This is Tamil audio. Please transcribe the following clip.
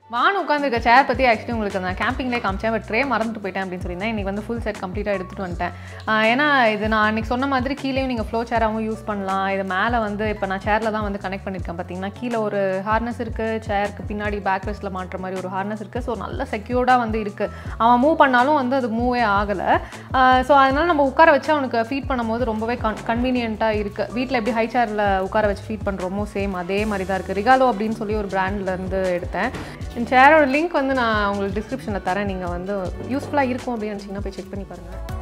வான் உட்காந்துருக்க சேர் பற்றி ஆக்சுவலி உங்களுக்கு நான் கேம்பிங்லேயே காமிச்சேன் பட் ட்ரே மறந்துட்டு போயிட்டேன் அப்படின்னு சொல்லியிருந்தேன் இன்றைக்கி வந்து ஃபுல் செட் கம்ப்ளீட்டாக எடுத்துகிட்டு வந்துட்டேன் ஆஹ் ஏன்னா இது நான் அன்றைக்கி சொன்ன மாதிரி கீழேயும் நீங்கள் ஃப்ளோ சேராகவும் யூஸ் பண்ணலாம் இது மேலே வந்து இப்போ நான் சேரில் தான் வந்து கனெக்ட் பண்ணியிருக்கேன் பார்த்தீங்கன்னா கீழே ஒரு ஹார்னஸ் இருக்குது சேருக்கு பின்னாடி பேக் ரெஸ்ட்டில் மாட்டுற மாதிரி ஒரு ஹார்னஸ் இருக்குது ஸோ நல்ல செக்யூர்டாக வந்து இருக்குது அவன் மூவ் பண்ணாலும் வந்து அது மூவே ஆகலை ஸோ அதனால் நம்ம உட்கார வச்சு அவனுக்கு ஃபீட் பண்ணும்போது ரொம்பவே கன் கன்வீனியண்ட்டாக இருக்குது வீட்டில் எப்படி ஹை சேரில் உட்கார வச்சு ஃபீட் பண்ணுறோமோ சேம் அதே மாதிரி தான் இருக்குது ரிகாலோ அப்படின்னு சொல்லி ஒரு பிராண்ட்லேருந்து எடுத்தேன் இந்த சேரோட லிங்க் வந்து நான் உங்களுக்கு டிஸ்கிரிப்ஷனில் தரேன் நீங்கள் வந்து யூஸ்ஃபுல்லாக இருக்கும் அப்படின்னு நினச்சிங்கன்னா போய் செக் பண்ணி பாருங்கள்